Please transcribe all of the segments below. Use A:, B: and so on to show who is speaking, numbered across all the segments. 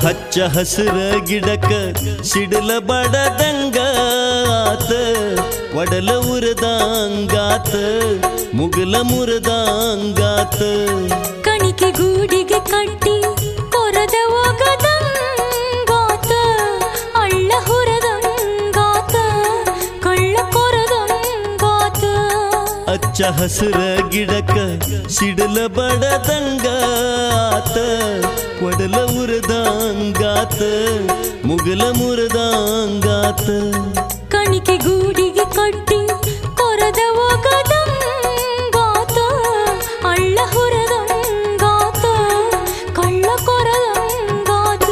A: ಹಚ್ಚ ಹಸಿರ ಗಿಡಕ ಸಿಡಲ ಬಡದಂಗ ಆತ ಒಡಲ ಉರದಂಗಾತ ಮುಗಲ ಮುರದಂಗಾತ
B: ಕಣಿಕೆ ಗೂಡಿಗೆ ಕಟ್ಟಿ ಕೊರದ ಒಗದಂಗಾತ ಅಳ್ಳ ಹುರದಂಗಾತ ಕಳ್ಳ ಕೊರದಂಗಾತ
A: ಅಚ್ಚ ಹಸಿರ ಗಿಡಕ ಸಿಡಲ ಬಡದಂಗ ಆತ ಒಡಲ ಉರದಂಗಾತ ಮುಗಲ ಮುರದಂಗಾತ
B: ಕಣಿಕೆ ಗೂಡಿಗೆ ಕಟ್ಟಿ ಕೊರದ ಒಗದಂಗಾತ ಅಳ್ಳ ಹುರದಂಗಾತ ಕಳ್ಳ ಕೊರದಂಗಾತ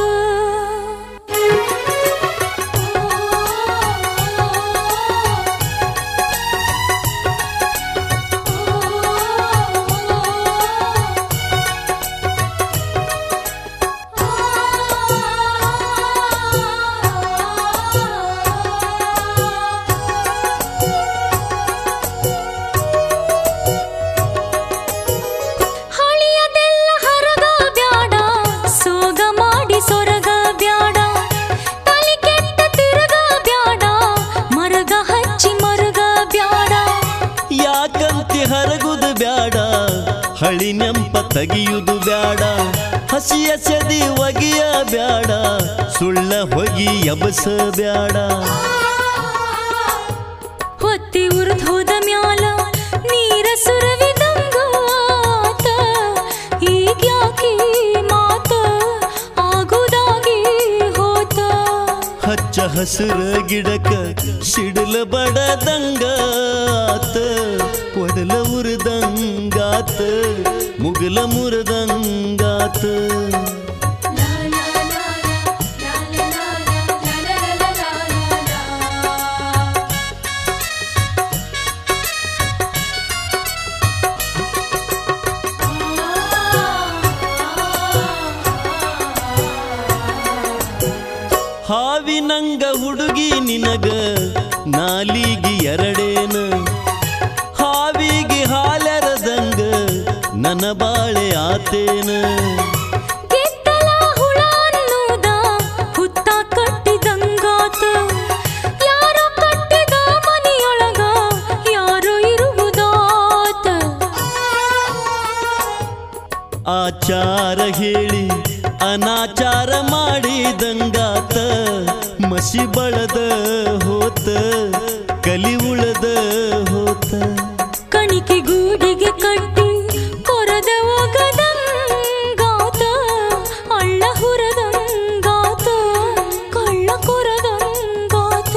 B: ಹಳಿಯದೆಲ್ಲ ಹರಗ ಬ್ಯಾಡ ಸೋಗ ಮಾಡಿ ಸೊರಗ ಬ್ಯಾಡ ತಲೆ ಕೆಟ್ಟ ತಿರುಗ ಬ್ಯಾಡ ಮರಗ ಹಚ್ಚಿ ಮರುಗ ಬ್ಯಾಡ
A: ಯಾಕಂತಿ ಹರಗುದು ಬ್ಯಾಡ ಹಳಿ ನೆಂಪ ತೆಗಿಯುದು ಬ್ಯಾಡ ಹಸಿಯ ಸದಿ ಒಗಿಯ ಬ್ಯಾಡ ಸುಳ್ಳ ಹೊಗಿ ಎಬಸ ಬ್ಯಾಡ
B: ಹೊತ್ತಿ ಉರ್ದ್ ಹೋದ ಮ್ಯಾಲ ನೀರ ಸುರವಿದಂಗಾತ ಈಗ್ಯಾಕೆ ಮಾತ ಆಗುದಾಗಿ ಹೋತ
A: ಹಚ್ಚ ಹಸಿರ ಗಿಡಕ ಸಿಡಲ ಬಡದಂಗಾತ ಒಡಲ ಉರದಂಗಾತ ಮುಗಲ ಮುರದಂಗಾತ ಹಾವಿನಂಗ ಹುಡುಗಿ ನಿನಗ ನಾಲಿಗಿ ಎರಡೇನ ಹಾವಿಗೆ ಹಾಲರದಂಗ ನನ್ನ ಬಾಳೆ ಆತೇನ
B: ಗೆದ್ದಲ ಹುಳ ಅನ್ನುದ ಹುತ್ತ ಕಟ್ಟಿದಂಗಾತ ಯಾರೋ ಕಟ್ಟಿದ ಮನೆಯೊಳಗ ಯಾರೋ ಇರುವುದಾತ
A: ಆಚಾರ ಹೇಳಿ ಅನಾಚಾರ ಮಾಡಿದಂಗಾತ ಮಸಿ ಬಳದ ಹೋತ ಕಲಿ ಉಳದ ಹೋತ
B: ಕಣಿಕೆ ಗೂಡಿಗೆ ಕಟ್ಟಿ ಕೊರದ ಒಗದಂಗಾತ ಅಳ್ಳ ಹುರದಂಗಾತ ಕಳ್ಳ ಕೊರದಂಗಾತ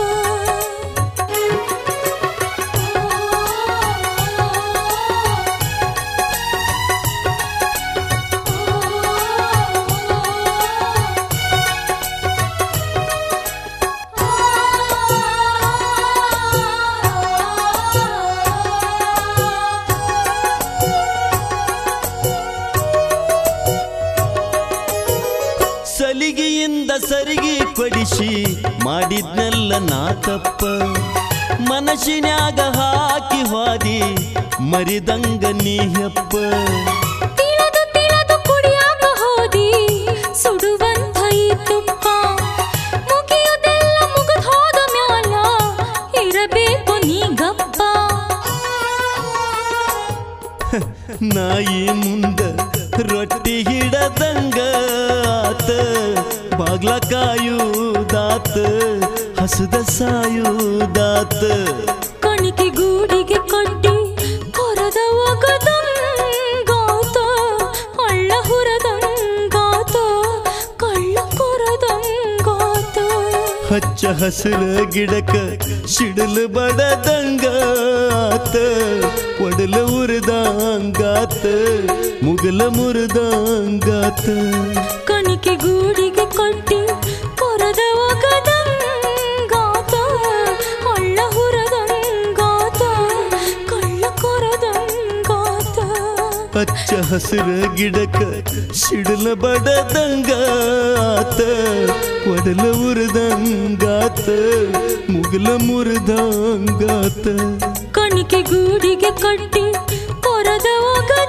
A: ಸಲಿಗೆಯಿಂದ ಸರಿಗೆ ಕೊಡಿಸಿ ಮಾಡಿದ್ನೆಲ್ಲ ನಾ ತಪ್ಪ ಮನಸ್ಸಿನ್ಯಾಗ ಹಾಕಿ ಹಾದಿ ಮರಿದಂಗ ನೀ ಹೆಪ್ಪ
B: ತಿಳದು ತಿಳದು ಕುಡಿಯಾಕ ಹೋದಿ ಸುಡುವಂಥ ಈ ತುಪ್ಪ ಮುಗಿಯುವುದೆಲ್ಲ ಮುಗಿದು ಹೋದ ಮ್ಯಾಲ ಇರಬೇಕು ನೀ ಗಪ್ಪ
A: ನಾಯಿ ಮುಂದ ರೊಟ್ಟಿ ಹಿಡದಂಗ ಆತ ಬಾಗ್ಲ ಕಾಯುದಾತ ಹಸದ ಸಾಯುದಾತ
B: ಕಣಿಕೆ ಗೂಡಿಗೆ ಕಟ್ಟಿ ಕೊರದ ಒಗದಂಗಾತ ಅಳ್ಳ ಹುರದಂಗಾತ ಕಳ್ಳ ಕೊರದಂಗಾತ
A: ಹಚ್ಚ ಹಸಿರ ಗಿಡಕ ಸಿಡಲು ಬಡದಂಗ ಆತ ಒಡಲ ಉರಿದಂಗಾತ ಮುಗಲ ಮುರಿದಂಗಾತ
B: ಕಣಿಕೆ ಗೂಡಿಗೆ ಕಟ್ಟಿ ಕೊರದ ಒಗದಂಗಾತ ಅಳ್ಳ ಹುರದಂಗಾತ ಕಳ್ಳ ಕೊರದಂಗಾತ
A: ಹಚ್ಚ ಹಸಿರ ಗಿಡಕ ಸಿಡಲ ಬಡದಂಗ ಆತ ಒಡಲ ಉರಿದಂಗಾತ ಮುಗಲ ಮುರಿದಂಗಾತ
B: ಕಣಿಕೆ ಗೂಡಿಗೆ ಕಟ್ಟಿ ಕೊರದ ಒಗದಂಗಾತ